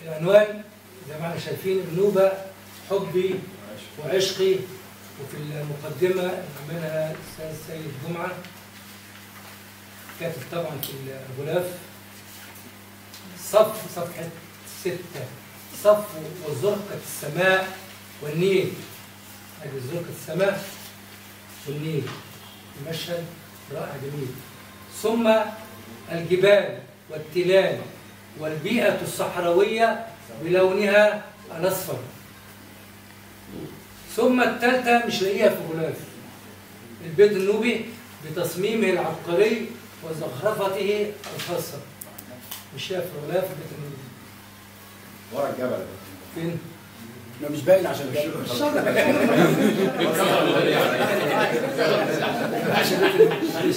العنوان زي ما احنا شايفين النوبة حبي وعشقي وفي المقدمة اللي عملها الأستاذ سيد جمعة كاتب طبعا في الغلاف صف صفحة ستة صف وزرقة السماء والنيل هذه زرقة السماء والنيل المشهد رائع جميل ثم الجبال والتلال والبيئة الصحراوية بلونها الأصفر ثم الثالثة مش لاقيها في غلاف البيت النوبي بتصميمه العبقري وزخرفته الخاصة مش شايف في غلاف البيت النوبي ورا الجبل فين؟ ما مش باين عشان الجبل عشان البيت النوبي معلش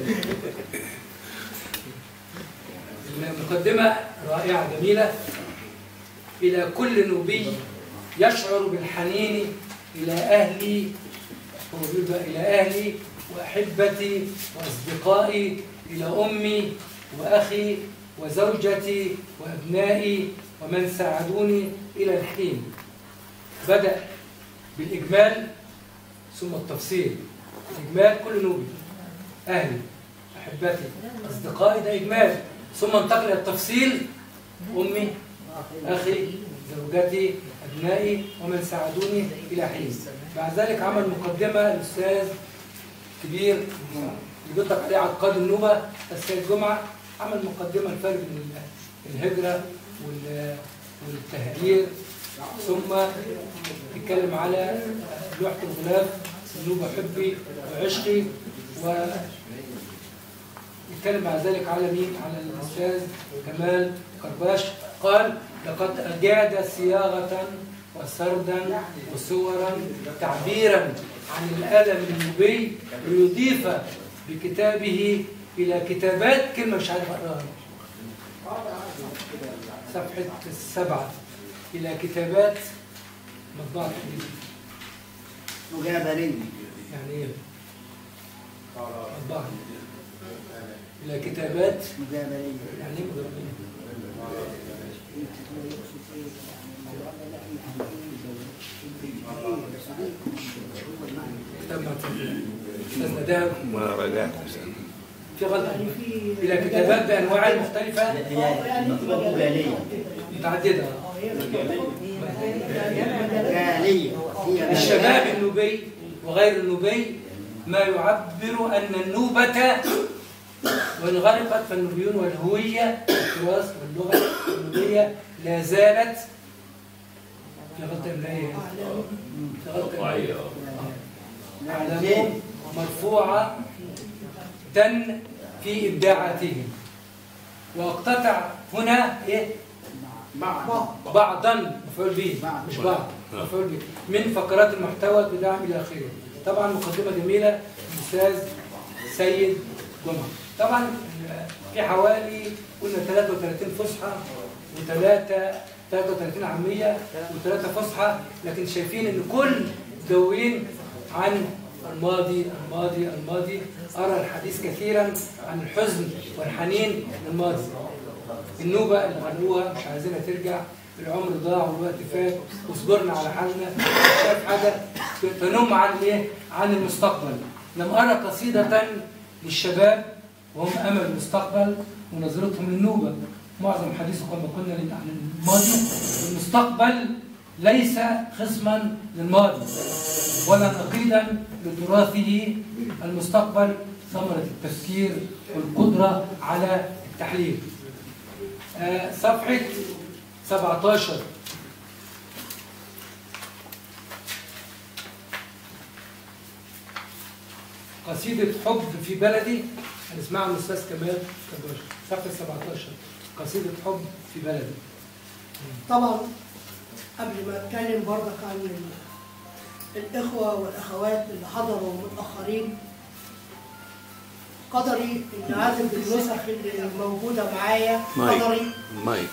المقدمة رائعة جميلة إلى كل نوبي يشعر بالحنين إلى أهلي هو بيقول بقى إلى أهلي وأحبتي وأصدقائي إلى أمي وأخي وزوجتي وأبنائي ومن ساعدوني إلى الحين بدأ بالإجمال ثم التفصيل الإجمال كل نوبي أهلي أحبتي أصدقائي ده إجمال ثم انتقل إلى التفصيل أمي أخي زوجتي أبنائي ومن ساعدوني إلى حين بعد ذلك عمل مقدمة الأستاذ كبير اللي بيطلق عليه عقاد النوبة السيد جمعة عمل مقدمة الفرق بين الهجرة وال- والتهجير ثم اتكلم على لوحة الغلاف النوبة حبي وعشقي و يتكلم بعد ذلك على مين؟ على الأستاذ كمال قرباش قال لقد أجاد صياغة وسردا وصورا تعبيرا عن الألم النوبي ليضيف بكتابه إلى كتابات كلمة مش عارف أقراها صفحة السبعة إلى كتابات مطبعة الحديث مجابلين يعني إيه؟ مطبعة إلى كتابات مجابلين يعني إيه مجرمين؟ كتاب معتمد أستاذ نداء ما رجعت في غلطة إلى كتابات بأنواع مختلفة مجالية متعددة مجالية هي الشباب النوبي وغير النوبي ما يعبر أن النوبة وإن غرقت فالنوبيون والهوية التراث واللغة النوبية لا زالت في غلطة إملائية في غلطة إملائية أعلامهم مرفوعة تن في إبداعاتهم وأقتطع هنا إيه بعضا مفعول به مش بعض مفعول به من فقرات المحتوى بدعم الى اخره طبعا مقدمه جميله الاستاذ سيد جمعه طبعا في حوالي قلنا 33 فصحى وثلاثه 33 عاميه وثلاثه فصحى لكن شايفين ان كل دواوين عن الماضي الماضي الماضي ارى الحديث كثيرا عن الحزن والحنين للماضي النوبة اللي غنوها مش عايزينها ترجع العمر ضاع والوقت فات وصبرنا على حالنا مش شايف حاجة تنم عن ايه؟ عن المستقبل لم أرى قصيدة للشباب وهم أمل المستقبل ونظرتهم للنوبة معظم حديثه كما قلنا لل- عن الماضي المستقبل ليس خصما للماضي ولا نقيضا لتراثه المستقبل ثمرة التفكير والقدرة على التحليل آه، صفحة 17 قصيدة حب في بلدي هنسمعها من الأستاذ كمال كباش صفحة 17 قصيدة حب في بلدي طبعا قبل ما اتكلم برضك عن ال- الاخوه والاخوات اللي حضروا متاخرين قدري ان عدد النسخ اللي موجوده معايا مايك. قدري مايك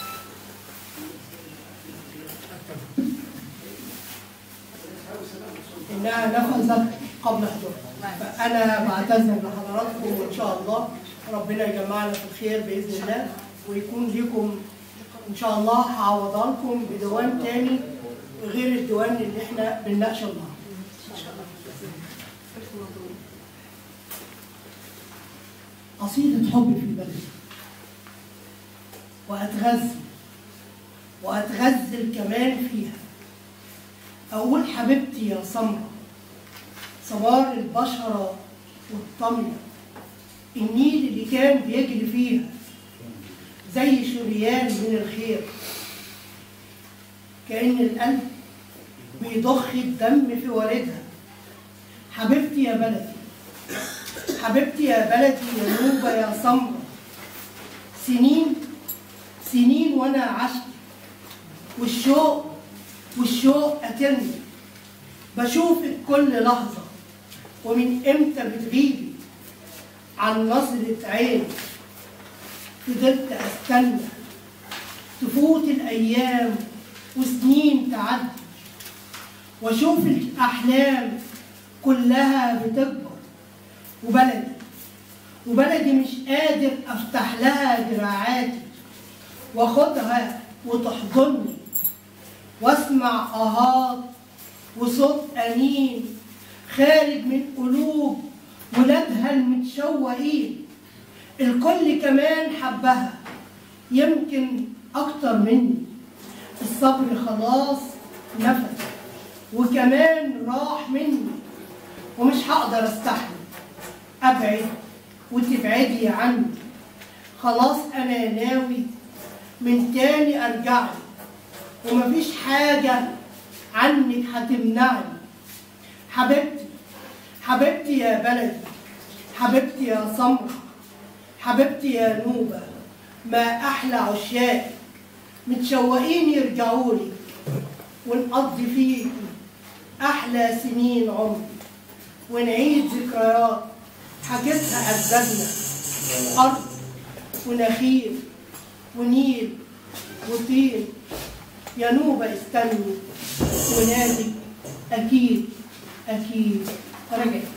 انها نفذت قبل حضورها فانا بعتذر لحضراتكم وان شاء الله ربنا يجمعنا في الخير باذن الله ويكون لكم وان شاء الله هعوضها لكم بديوان تاني غير الديوان اللي احنا بنناقشه النهارده قصيدة حب في بلدي وأتغزل وأتغزل كمان فيها أقول حبيبتي يا سمرة سمار البشرة والطمية النيل اللي كان بيجري فيها زي شريان من الخير كأن القلب بيضخ الدم في والدها حبيبتي يا بلدي حبيبتي يا بلدي يا نوبة يا سمرة سنين سنين وانا عشت والشوق والشوق قتلني بشوفك كل لحظة ومن امتى بتغيبي عن نظرة عين فضلت استنى تفوت الايام وسنين تعدي واشوف الاحلام كلها بتكبر وبلدي وبلدي مش قادر افتح لها دراعاتي واخدها وتحضني واسمع اهات وصوت انين خارج من قلوب ولادها المتشوقين الكل كمان حبها يمكن اكتر مني الصبر خلاص نفد وكمان راح مني ومش هقدر استحمل ابعد وتبعدي عني خلاص انا ناوي من تاني ارجع ومفيش حاجه عنك هتمنعني حبيبتي حبيبتي يا بلدي حبيبتي يا سمرة حبيبتي يا نوبة ما أحلى عشاق متشوقين يرجعوا لي ونقضي فيكي أحلى سنين عمري ونعيد ذكريات حكيتها أجدادنا أرض ونخيل ونيل وطين يا نوبة استني ونادي أكيد أكيد رجعت